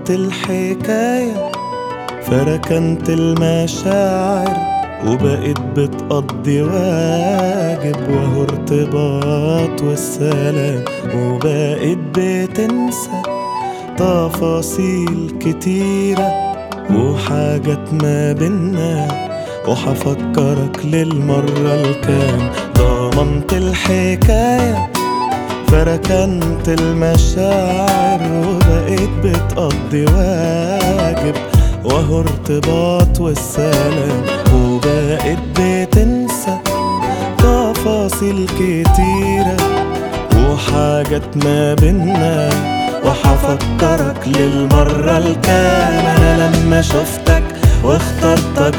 ضمنت الحكاية فركنت المشاعر وبقيت بتقضي واجب وهو ارتباط والسلام وبقيت بتنسى تفاصيل كتيرة وحاجات ما بينا وحفكرك للمرة الكام ضمنت الحكاية فركنت المشاعر وبقيت بتقضي واجب وهو ارتباط والسلام وبقيت بتنسى تفاصيل كتيرة وحاجات ما بينا وحفكرك للمرة الكام أنا لما شفتك واخترتك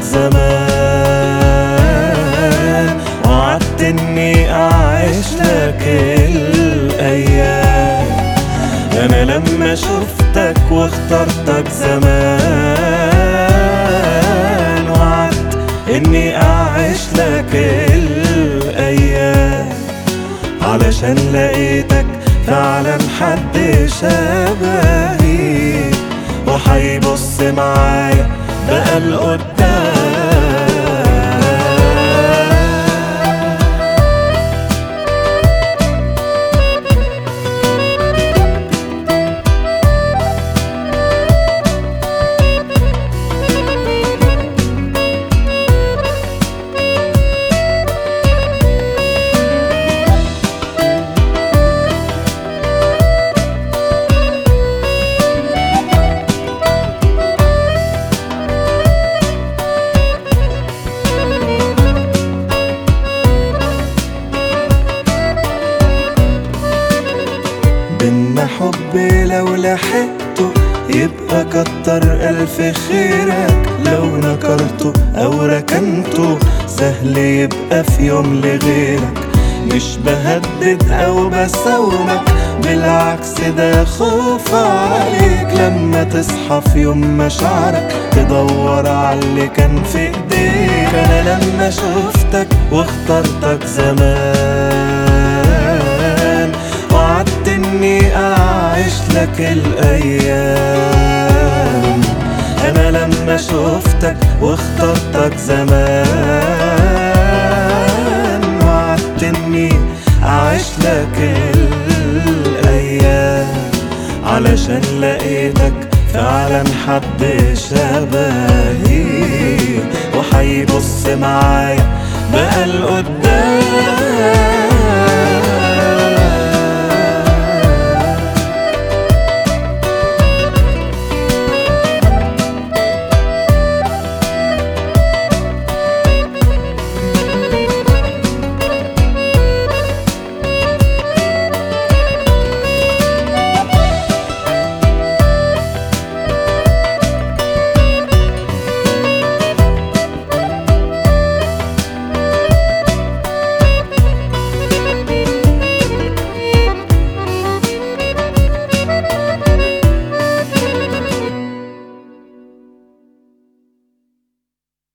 زمان وعدت إني أعيش لك الأيام أنا لما شفتك واخترتك زمان وعدت إني أعيش لك الأيام علشان لقيتك فعلا حد شبهي وحيبص معايا بقى لقدام بينا حب لو لحقته يبقى كتر ألف خيرك لو نكرته أو ركنته سهل يبقى في يوم لغيرك مش بهدد أو بساومك بالعكس ده خوف عليك لما تصحى في يوم مشاعرك تدور على اللي كان في ايديك انا لما شفتك واخترتك زمان وعدت اني اعيش لك الايام انا لما شفتك واخترتك زمان وعدت اني اعيش لك الايام علشان لقيتك فعلا حد شبهي وحيبص معايا بقى لقدام